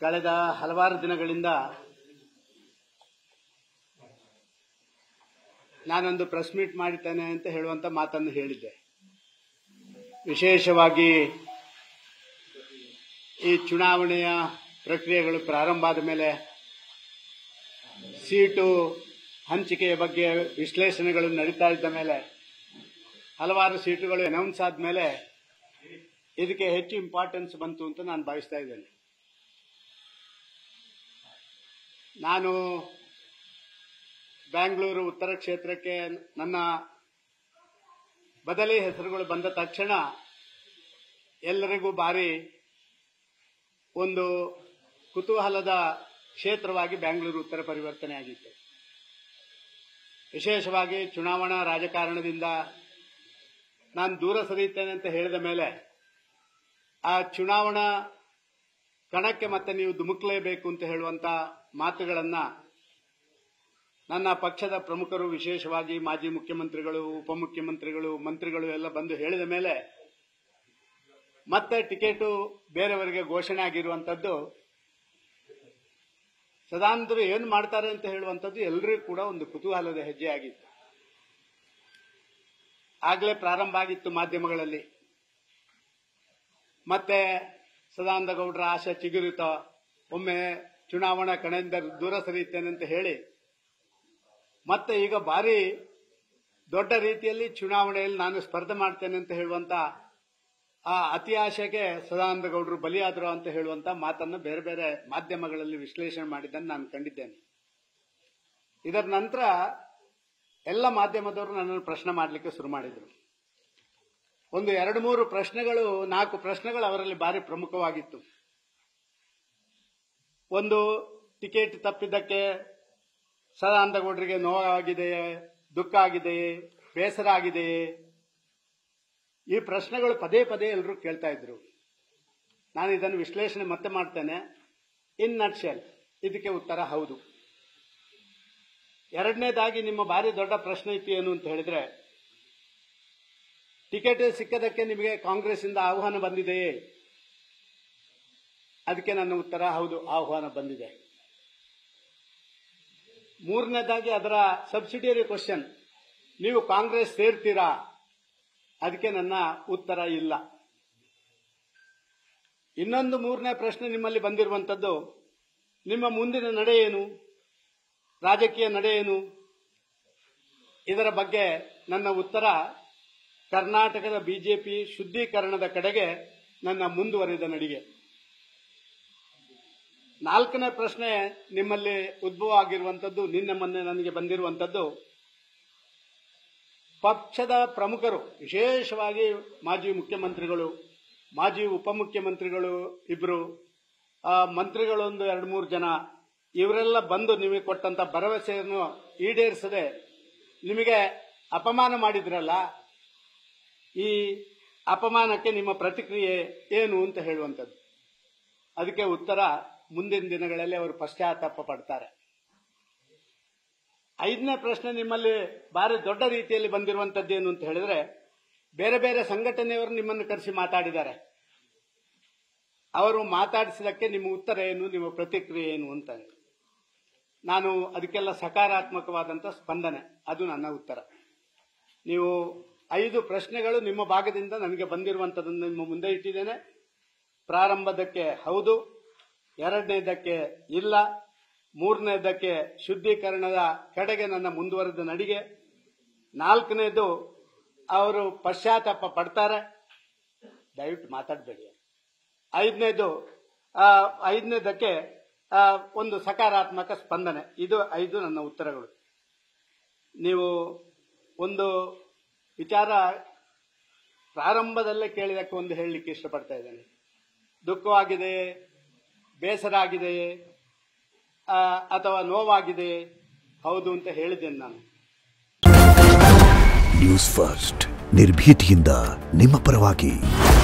ಕಳೆದ ಹಲವಾರು ದಿನಗಳಿಂದ ನಾನೊಂದು ಪ್ರೆಸ್ ಮೀಟ್ ಮಾಡಿದ್ದೇನೆ ಅಂತ ಹೇಳುವಂತ ಮಾತನ್ನು ಹೇಳಿದ್ದೆ ವಿಶೇಷವಾಗಿ ಈ ಚುನಾವಣೆಯ ಪ್ರಕ್ರಿಯೆಗಳು ಪ್ರಾರಂಭ ಆದ ಮೇಲೆ ಸೀಟು ಹಂಚಿಕೆಯ ಬಗ್ಗೆ ವಿಶ್ಲೇಷಣೆಗಳು ನಡೀತಾ ಇದ್ದ ಮೇಲೆ ಹಲವಾರು ಸೀಟುಗಳು ಅನೌನ್ಸ್ ಆದ್ಮೇಲೆ ಇದಕ್ಕೆ ಹೆಚ್ಚು ಇಂಪಾರ್ಟೆನ್ಸ್ ಬಂತು ಅಂತ ನಾನು ಭಾವಿಸ್ತಾ ಇದ್ದೇನೆ ನಾನು ಬ್ಯಾಂಗ್ಳೂರು ಉತ್ತರ ಕ್ಷೇತ್ರಕ್ಕೆ ನನ್ನ ಬದಲಿ ಹೆಸರುಗಳು ಬಂದ ತಕ್ಷಣ ಎಲ್ಲರಿಗೂ ಭಾರಿ ಒಂದು ಕುತೂಹಲದ ಕ್ಷೇತ್ರವಾಗಿ ಬ್ಯಾಂಗ್ಳೂರು ಉತ್ತರ ಪರಿವರ್ತನೆ ಆಗಿತ್ತು ವಿಶೇಷವಾಗಿ ಚುನಾವಣಾ ರಾಜಕಾರಣದಿಂದ ನಾನು ದೂರ ಸರಿಯುತ್ತೇನೆ ಅಂತ ಹೇಳಿದ ಮೇಲೆ ಆ ಚುನಾವಣಾ ಕಣಕ್ಕೆ ಮತ್ತೆ ನೀವು ಧುಮುಕ್ಲೇಬೇಕು ಅಂತ ಹೇಳುವಂತ ಮಾತುಗಳನ್ನ ನನ್ನ ಪಕ್ಷದ ಪ್ರಮುಖರು ವಿಶೇಷವಾಗಿ ಮಾಜಿ ಮುಖ್ಯಮಂತ್ರಿಗಳು ಉಪಮುಖ್ಯಮಂತ್ರಿಗಳು ಮಂತ್ರಿಗಳು ಎಲ್ಲ ಬಂದು ಹೇಳಿದ ಮೇಲೆ ಮತ್ತೆ ಟಿಕೆಟು ಬೇರೆಯವರಿಗೆ ಘೋಷಣೆ ಆಗಿರುವಂತದ್ದು ಸದಾನಂದರು ಏನು ಮಾಡ್ತಾರೆ ಅಂತ ಹೇಳುವಂಥದ್ದು ಎಲ್ಲರಿಗೂ ಕೂಡ ಒಂದು ಕುತೂಹಲದ ಹೆಜ್ಜೆ ಆಗಿತ್ತು ಆಗಲೇ ಪ್ರಾರಂಭ ಆಗಿತ್ತು ಮಾಧ್ಯಮಗಳಲ್ಲಿ ಮತ್ತೆ ಸದಾನಂದ ಗೌಡರ ಆಶೆ ಚಿಗುರಿತ ಒಮ್ಮೆ ಚುನಾವಣಾ ಕಣದಿಂದ ದೂರ ಸರಿಯುತ್ತೇನೆ ಅಂತ ಹೇಳಿ ಮತ್ತೆ ಈಗ ಭಾರಿ ದೊಡ್ಡ ರೀತಿಯಲ್ಲಿ ಚುನಾವಣೆಯಲ್ಲಿ ನಾನು ಸ್ಪರ್ಧೆ ಮಾಡ್ತೇನೆ ಅಂತ ಹೇಳುವಂತ ಆ ಅತಿ ಆಶೆಗೆ ಸದಾನಂದ ಗೌಡರು ಬಲಿಯಾದರು ಅಂತ ಹೇಳುವಂತ ಮಾತನ್ನು ಬೇರೆ ಬೇರೆ ಮಾಧ್ಯಮಗಳಲ್ಲಿ ವಿಶ್ಲೇಷಣೆ ಮಾಡಿದ್ದನ್ನು ನಾನು ಕಂಡಿದ್ದೇನೆ ಇದರ ನಂತರ ಎಲ್ಲ ಮಾಧ್ಯಮದವರು ನನ್ನನ್ನು ಪ್ರಶ್ನೆ ಮಾಡಲಿಕ್ಕೆ ಶುರು ಮಾಡಿದರು ಒಂದು ಎರಡು ಮೂರು ಪ್ರಶ್ನೆಗಳು ನಾಲ್ಕು ಪ್ರಶ್ನೆಗಳು ಅವರಲ್ಲಿ ಭಾರಿ ಪ್ರಮುಖವಾಗಿತ್ತು ಒಂದು ಟಿಕೆಟ್ ತಪ್ಪಿದ್ದಕ್ಕೆ ಸದಾನಂದ ಗೌಡರಿಗೆ ನೋವಾಗಿದೆಯೇ ದುಃಖ ಆಗಿದೆಯೇ ಬೇಸರ ಆಗಿದೆಯೇ ಈ ಪ್ರಶ್ನೆಗಳು ಪದೇ ಪದೇ ಎಲ್ಲರೂ ಕೇಳ್ತಾ ಇದ್ರು ನಾನು ಇದನ್ನು ವಿಶ್ಲೇಷಣೆ ಮತ್ತೆ ಮಾಡ್ತೇನೆ ಇನ್ ನಟ್ಶೆಲ್ ಇದಕ್ಕೆ ಉತ್ತರ ಹೌದು ಎರಡನೇದಾಗಿ ನಿಮ್ಮ ಭಾರಿ ದೊಡ್ಡ ಪ್ರಶ್ನೆ ಇತ್ತು ಏನು ಅಂತ ಹೇಳಿದ್ರೆ ಟಿಕೆಟ್ ಸಿಕ್ಕದಕ್ಕೆ ನಿಮಗೆ ಕಾಂಗ್ರೆಸ್ಸಿಂದ ಆಹ್ವಾನ ಬಂದಿದೆಯೇ ಅದಕ್ಕೆ ನನ್ನ ಉತ್ತರ ಹೌದು ಆಹ್ವಾನ ಬಂದಿದೆ ಮೂರನೇದಾಗಿ ಅದರ ಸಬ್ಸಿಡಿಯರಿ ಕ್ವಶನ್ ನೀವು ಕಾಂಗ್ರೆಸ್ ಸೇರ್ತೀರಾ ಅದಕ್ಕೆ ನನ್ನ ಉತ್ತರ ಇಲ್ಲ ಇನ್ನೊಂದು ಮೂರನೇ ಪ್ರಶ್ನೆ ನಿಮ್ಮಲ್ಲಿ ಬಂದಿರುವಂತದ್ದು ನಿಮ್ಮ ಮುಂದಿನ ನಡೆ ಏನು ರಾಜಕೀಯ ನಡೆ ಏನು ಇದರ ಬಗ್ಗೆ ನನ್ನ ಉತ್ತರ ಕರ್ನಾಟಕದ ಬಿಜೆಪಿ ಶುದ್ಧೀಕರಣದ ಕಡೆಗೆ ನನ್ನ ಮುಂದುವರಿದ ನಡಿಗೆ ನಾಲ್ಕನೇ ಪ್ರಶ್ನೆ ನಿಮ್ಮಲ್ಲಿ ಉದ್ಭವ ಆಗಿರುವಂತದ್ದು ನಿನ್ನೆ ಮೊನ್ನೆ ನನಗೆ ಬಂದಿರುವಂತದ್ದು ಪಕ್ಷದ ಪ್ರಮುಖರು ವಿಶೇಷವಾಗಿ ಮಾಜಿ ಮುಖ್ಯಮಂತ್ರಿಗಳು ಮಾಜಿ ಉಪಮುಖ್ಯಮಂತ್ರಿಗಳು ಇಬ್ರು ಆ, ಮಂತ್ರಿಗಳೊಂದು ಎರಡು ಮೂರು ಜನ ಇವರೆಲ್ಲ ಬಂದು ನಿಮಗೆ ಕೊಟ್ಟಂತ ಭರವಸೆಯನ್ನು ಈಡೇರಿಸದೆ ನಿಮಗೆ ಅಪಮಾನ ಮಾಡಿದ್ರಲ್ಲ ಈ ಅಪಮಾನಕ್ಕೆ ನಿಮ್ಮ ಪ್ರತಿಕ್ರಿಯೆ ಏನು ಅಂತ ಹೇಳುವಂಥದ್ದು ಅದಕ್ಕೆ ಉತ್ತರ ಮುಂದಿನ ದಿನಗಳಲ್ಲಿ ಅವರು ಪಶ್ಚಾತ್ತಾಪ ಪಡ್ತಾರೆ ಐದನೇ ಪ್ರಶ್ನೆ ನಿಮ್ಮಲ್ಲಿ ಭಾರಿ ದೊಡ್ಡ ರೀತಿಯಲ್ಲಿ ಬಂದಿರುವಂತದ್ದು ಏನು ಅಂತ ಹೇಳಿದ್ರೆ ಬೇರೆ ಬೇರೆ ಸಂಘಟನೆಯವರು ನಿಮ್ಮನ್ನು ಕರೆಸಿ ಮಾತಾಡಿದ್ದಾರೆ ಅವರು ಮಾತಾಡಿಸಿದಕ್ಕೆ ನಿಮ್ಮ ಉತ್ತರ ಏನು ನಿಮ್ಮ ಪ್ರತಿಕ್ರಿಯೆ ಏನು ಅಂತ ನಾನು ಅದಕ್ಕೆಲ್ಲ ಸಕಾರಾತ್ಮಕವಾದಂತ ಸ್ಪಂದನೆ ಅದು ನನ್ನ ಉತ್ತರ ನೀವು ಐದು ಪ್ರಶ್ನೆಗಳು ನಿಮ್ಮ ಭಾಗದಿಂದ ನನಗೆ ಬಂದಿರುವಂತದನ್ನು ನಿಮ್ಮ ಮುಂದೆ ಇಟ್ಟಿದ್ದೇನೆ ಪ್ರಾರಂಭದಕ್ಕೆ ಹೌದು ಎರಡನೇದಕ್ಕೆ ಇಲ್ಲ ಮೂರನೇದಕ್ಕೆ ಶುದ್ಧೀಕರಣದ ಕಡೆಗೆ ನನ್ನ ಮುಂದುವರೆದ ನಡಿಗೆ ನಾಲ್ಕನೇದು ಅವರು ಪಶ್ಚಾತ್ತಾಪ ಪಡ್ತಾರೆ ದಯವಿಟ್ಟು ಮಾತಾಡಬೇಡಿ ಐದನೇದು ಆ, ಐದನೇದಕ್ಕೆ ಆ, ಒಂದು ಸಕಾರಾತ್ಮಕ ಸ್ಪಂದನೆ ಇದು ಐದು ನನ್ನ ಉತ್ತರಗಳು ನೀವು ಒಂದು ವಿಚಾರ ಪ್ರಾರಂಭದಲ್ಲೇ ಕೇಳಿದಕ್ಕೆ ಒಂದು ಹೇಳಲಿಕ್ಕೆ ಇಷ್ಟಪಡ್ತಾ ಇದ್ದೇನೆ ದುಃಖವಾಗಿದೆಯೇ ಬೇಸರ ಆಗಿದೆಯೇ ಆ, ಅಥವಾ ನೋವಾಗಿದೆಯೇ ಹೌದು ಅಂತ ಹೇಳಿದ್ದೇನೆ ನಾನು ನ್ಯೂಸ್ ಫಸ್ಟ್ ನಿರ್ಭೀತಿಯಿಂದ ನಿಮ್ಮ ಪರವಾಗಿ